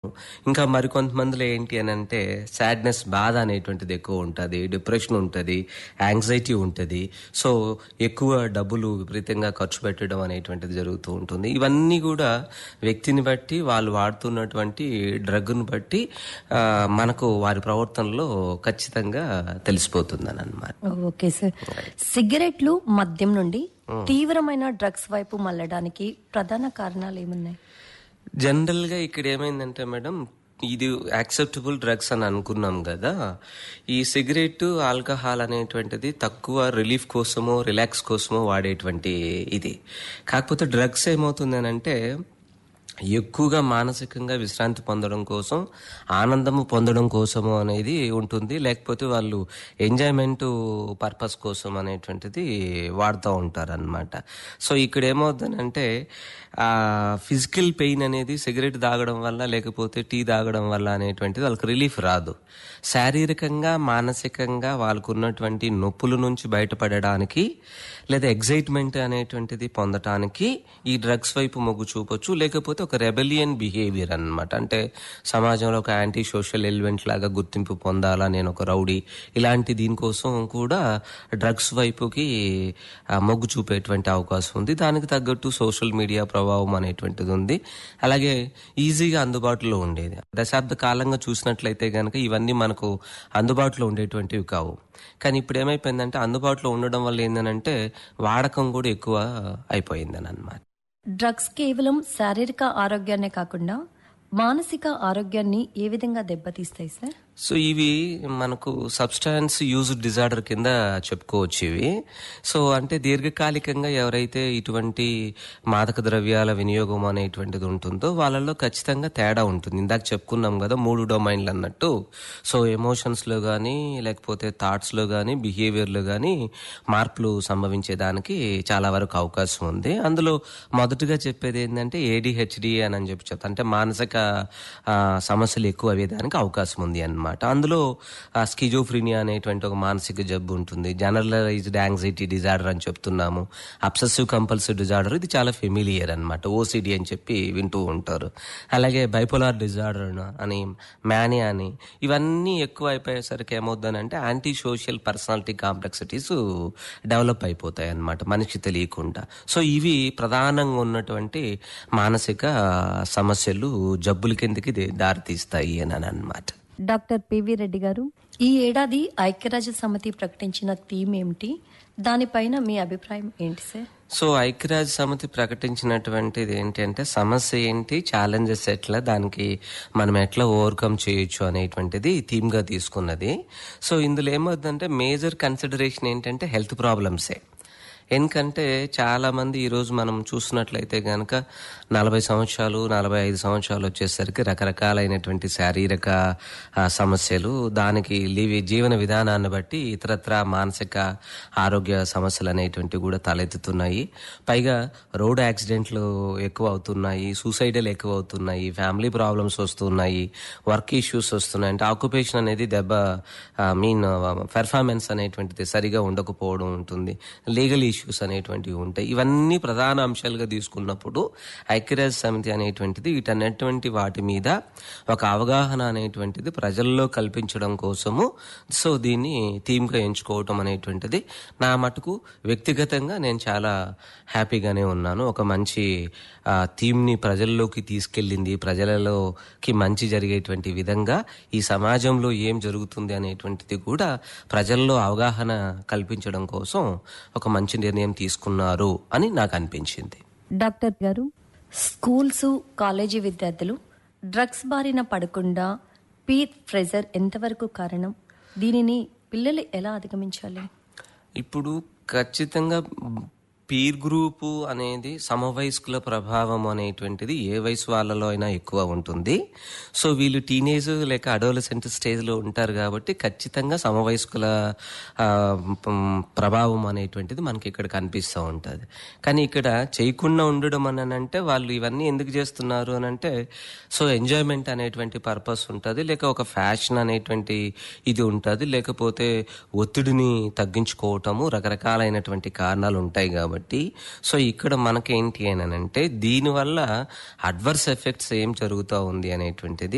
ఇంకా మరికొంతమందిలో ఏంటి అని అంటే సాడ్నెస్ బాధ అనేటువంటిది ఎక్కువ ఉంటుంది డిప్రెషన్ ఉంటుంది యాంగ్జైటీ ఉంటుంది సో ఎక్కువ డబ్బులు విపరీతంగా ఖర్చు పెట్టడం అనేటువంటిది జరుగుతూ ఉంటుంది ఇవన్నీ కూడా వ్యక్తిని బట్టి వాళ్ళు వాడుతున్నటువంటి డ్రగ్ను బట్టి ఆ, మనకు వారి ప్రవర్తనలో ఖచ్చితంగా తెలిసిపోతుందని అనమాట ఓకే సార్ సిగరెట్లు మద్యం నుండి తీవ్రమైన డ్రగ్స్ వైపు మళ్ళడానికి ప్రధాన కారణాలు ఏమున్నాయి జనరల్ గా ఇక్కడ ఏమైందంటే మేడం ఇది యాక్సెప్టబుల్ డ్రగ్స్ అని అనుకున్నాం కదా ఈ సిగరెట్ ఆల్కహాల్ అనేటువంటిది తక్కువ రిలీఫ్ కోసమో రిలాక్స్ కోసమో వాడేటువంటి ఇది కాకపోతే డ్రగ్స్ ఏమవుతుంది అంటే ఎక్కువగా మానసికంగా విశ్రాంతి పొందడం కోసం ఆనందము పొందడం కోసము అనేది ఉంటుంది లేకపోతే వాళ్ళు ఎంజాయ్మెంట్ పర్పస్ కోసం అనేటువంటిది వాడుతూ ఉంటారు అనమాట సో ఇక్కడ ఏమవుతుందంటే ఆ ఫిజికల్ పెయిన్ అనేది సిగరెట్ తాగడం వల్ల లేకపోతే టీ తాగడం వల్ల అనేటువంటిది వాళ్ళకి రిలీఫ్ రాదు శారీరకంగా మానసికంగా వాళ్ళకు ఉన్నటువంటి నొప్పుల నుంచి బయటపడడానికి లేదా ఎగ్జైట్మెంట్ అనేటువంటిది పొందటానికి ఈ డ్రగ్స్ వైపు మొగ్గు చూపొచ్చు లేకపోతే ఒక రెబెలియన్ బిహేవియర్ అన్నమాట అంటే సమాజంలో ఒక యాంటీ సోషల్ ఎలిమెంట్ లాగా గుర్తింపు పొందాలా నేను ఒక రౌడీ ఇలాంటి దీనికోసం కూడా డ్రగ్స్ వైపుకి ఆ, మొగ్గు చూపేటువంటి అవకాశం ఉంది దానికి తగ్గట్టు సోషల్ మీడియా ప్రభావం అనేటువంటిది ఉంది అలాగే ఈజీగా అందుబాటులో ఉండేది దశాబ్ద కాలంగా చూసినట్లయితే గనక ఇవన్నీ మనకు అందుబాటులో ఉండేటువంటివి కావు కానీ ఇప్పుడు ఏమైపోయిందంటే అందుబాటులో ఉండడం వల్ల ఏంటంటే వాడకం కూడా ఎక్కువ అయిపోయిందని అనమాట డ్రగ్స్ కేవలం శారీరక ఆరోగ్యాన్నే కాకుండా మానసిక ఆరోగ్యాన్ని ఏ విధంగా దెబ్బతీస్తాయి సార్ సో ఇవి మనకు సబ్స్టాన్స్ యూజ్ డిజార్డర్ కింద చెప్పుకోవచ్చు ఇవి సో అంటే దీర్ఘకాలికంగా ఎవరైతే ఇటువంటి మాదక ద్రవ్యాల వినియోగం అనేటువంటిది ఉంటుందో వాళ్ళలో ఖచ్చితంగా తేడా ఉంటుంది ఇందాక చెప్పుకున్నాం కదా మూడు డొమైన్లు అన్నట్టు సో ఎమోషన్స్లో కానీ లేకపోతే థాట్స్లో కానీ బిహేవియర్లో కానీ మార్పులు సంభవించేదానికి చాలా వరకు అవకాశం ఉంది అందులో మొదటగా చెప్పేది ఏంటంటే ఏడిహెచ్డి అని అని చెప్పి చెప్తా అంటే మానసిక ఆ, సమస్యలు ఎక్కువ అయ్యేదానికి అవకాశం ఉంది అన్నమాట అందులో స్కిజోఫ్రీనియా అనేటువంటి ఒక మానసిక జబ్బు ఉంటుంది జనరలైజ్డ్ యాంగ్జైటీ డిజార్డర్ అని చెప్తున్నాము అబ్సెసివ్ కంపల్సివ్ డిజార్డర్ ఇది చాలా ఫెమిలియర్ అన్నమాట ఓసిడి అని చెప్పి వింటూ ఉంటారు అలాగే బైపోలార్ డిజార్డర్ అని మ్యానియా అని ఇవన్నీ ఎక్కువ అయిపోయేసరికి ఏమవుతుందంటే anti social personality complexities develop అయిపోతాయి అన్నమాట మనిషి తెలియకుండా సో ఇవి ప్రధానంగా ఉన్నటువంటి మానసిక సమస్యలు జబ్బుల కిందకి ది- దారితీస్తాయి అని అన్నమాట డాక్టర్ పివి రెడ్డి గారు ఈ ఏడాది ఐక్యరాజ్య సమితి ప్రకటించిన థీమ్ ఏమిటి దానిపైన మీ అభిప్రాయం ఏంటి సార్ సో ఐక్యరాజ్య సమితి ప్రకటించినటువంటిది ఏంటి అంటే సమస్య ఏంటి ఛాలెంజెస్ ఎట్లా దానికి మనం ఎట్లా ఓవర్కమ్ చేయొచ్చు అనేటువంటిది థీమ్ గా తీసుకున్నది సో ఇందులో ఏమవుతుందంటే మేజర్ కన్సిడరేషన్ ఏంటంటే హెల్త్ ప్రాబ్లమ్సే ఎందుకంటే చాలా మంది ఈరోజు మనం చూసినట్లయితే గనక నలభై సంవత్సరాలు నలభై ఐదు సంవత్సరాలు వచ్చేసరికి రకరకాలైనటువంటి శారీరక ఆ, సమస్యలు దానికి లివి జీవన విధానాన్ని బట్టి ఇతరత్ర మానసిక ఆరోగ్య సమస్యలు అనేటువంటివి కూడా తలెత్తుతున్నాయి పైగా రోడ్ యాక్సిడెంట్లు ఎక్కువ అవుతున్నాయి సూసైడల్ ఎక్కువ అవుతున్నాయి ఫ్యామిలీ ప్రాబ్లమ్స్ వస్తున్నాయి వర్క్ ఇష్యూస్ వస్తున్నాయి అంటే ఆక్యుపేషన్ అనేది దెబ్బ మీన్ పెర్ఫార్మెన్స్ అనేటువంటిది సరిగా ఉండకపోవడం ఉంటుంది లీగల్ ఇష్యూస్ అనేటువంటివి ఉంటాయి ఇవన్నీ ప్రధాన అంశాలుగా తీసుకున్నప్పుడు ఐక్యరాజ్య సమితి అనేటువంటిది వీటన్నిటువంటి వాటి మీద ఒక అవగాహన అనేటువంటిది ప్రజల్లో కల్పించడం కోసము సో దీన్ని థీమ్గా ఎంచుకోవటం అనేటువంటిది నా మటుకు వ్యక్తిగతంగా నేను చాలా హ్యాపీగానే ఉన్నాను ఒక మంచి ఆ, థీమ్ని ప్రజల్లోకి తీసుకెళ్ళింది ప్రజలలోకి మంచి జరిగేటువంటి విధంగా ఈ సమాజంలో ఏం జరుగుతుంది అనేటువంటిది కూడా ప్రజల్లో అవగాహన కల్పించడం కోసం ఒక మంచి నిర్ణయం తీసుకున్నారు అని నాకు అనిపించింది డాక్టర్ గారు స్కూల్స్ కాలేజీ విద్యార్థులు డ్రగ్స్ బారిన పడకుండా పీర్ ప్రెజర్ ఎంతవరకు కారణం దీనిని పిల్లలు ఎలా అధిగమించాలి ఇప్పుడు ఖచ్చితంగా పీర్ గ్రూపు అనేది సమవయస్కుల ప్రభావం అనేటువంటిది ఏ వయసు వాళ్ళలో అయినా ఎక్కువ ఉంటుంది సో వీళ్ళు టీనేజ్ లేక అడోలసెంట్ స్టేజ్లో ఉంటారు కాబట్టి ఖచ్చితంగా సమవయస్కుల ఆ, పం- ప్రభావం అనేటువంటిది మనకి ఇక్కడ కనిపిస్తూ ఉంటుంది కానీ ఇక్కడ చేయకుండా ఉండడం అని అంటే వాళ్ళు ఇవన్నీ ఎందుకు చేస్తున్నారు అని అంటే సో ఎంజాయ్మెంట్ అనేటువంటి పర్పస్ ఉంటుంది లేక ఒక ఫ్యాషన్ అనేటువంటి ఇది ఉంటుంది లేకపోతే ఒత్తిడిని తగ్గించుకోవటము రకరకాలైనటువంటి కారణాలు ఉంటాయి కాబట్టి సో ఇక్కడ మనకేంటి అని అంటే దీనివల్ల అడ్వర్స్ ఎఫెక్ట్స్ ఏం జరుగుతూ ఉంది అనేటువంటిది